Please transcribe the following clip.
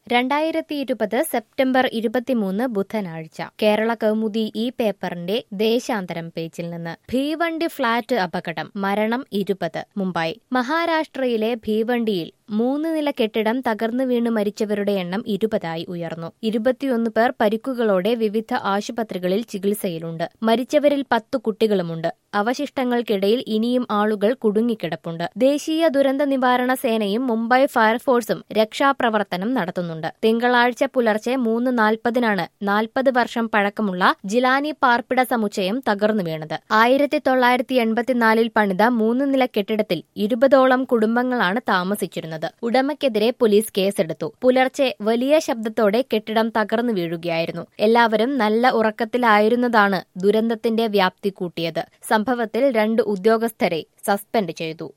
രണ്ടായിരത്തി ഇരുപത് സെപ്റ്റംബർ ഇരുപത്തിമൂന്ന് ബുധനാഴ്ച കേരള കൗമുദി ഈ പേപ്പറിന്റെ ദേശാന്തരം പേജിൽ നിന്ന് ഭീവണ്ടി ഫ്ളാറ്റ് അപകടം മരണം ഇരുപത് മുംബൈ മഹാരാഷ്ട്രയിലെ ഭീവണ്ടിയിൽ മൂന്ന് നില കെട്ടിടം തകർന്നു വീണ് മരിച്ചവരുടെ എണ്ണം ഇരുപതായി ഉയർന്നു ഇരുപത്തിയൊന്ന് പേർ പരിക്കുകളോടെ വിവിധ ആശുപത്രികളിൽ ചികിത്സയിലുണ്ട് മരിച്ചവരിൽ പത്തു കുട്ടികളുമുണ്ട് അവശിഷ്ടങ്ങൾക്കിടയിൽ ഇനിയും ആളുകൾ കുടുങ്ങിക്കിടപ്പുണ്ട് ദേശീയ ദുരന്ത നിവാരണ സേനയും മുംബൈ ഫയർഫോഴ്സും രക്ഷാപ്രവർത്തനം നടത്തുന്നുണ്ട് തിങ്കളാഴ്ച പുലർച്ചെ മൂന്ന് നാൽപ്പതിനാണ് നാൽപ്പത് വർഷം പഴക്കമുള്ള ജിലാനി പാർപ്പിട സമുച്ചയം തകർന്നു വീണത് ആയിരത്തി തൊള്ളായിരത്തി എൺപത്തിനാലിൽ പണിത മൂന്ന് നില കെട്ടിടത്തിൽ ഇരുപതോളം കുടുംബങ്ങളാണ് താമസിച്ചിരുന്നത് ഉടമയ്ക്കെതിരെ പോലീസ് കേസെടുത്തു പുലർച്ചെ വലിയ ശബ്ദത്തോടെ കെട്ടിടം തകർന്നു വീഴുകയായിരുന്നു എല്ലാവരും നല്ല ഉറക്കത്തിലായിരുന്നതാണ് ദുരന്തത്തിന്റെ വ്യാപ്തി കൂട്ടിയത് സംഭവത്തിൽ രണ്ട് ഉദ്യോഗസ്ഥരെ സസ്പെൻഡ് ചെയ്തു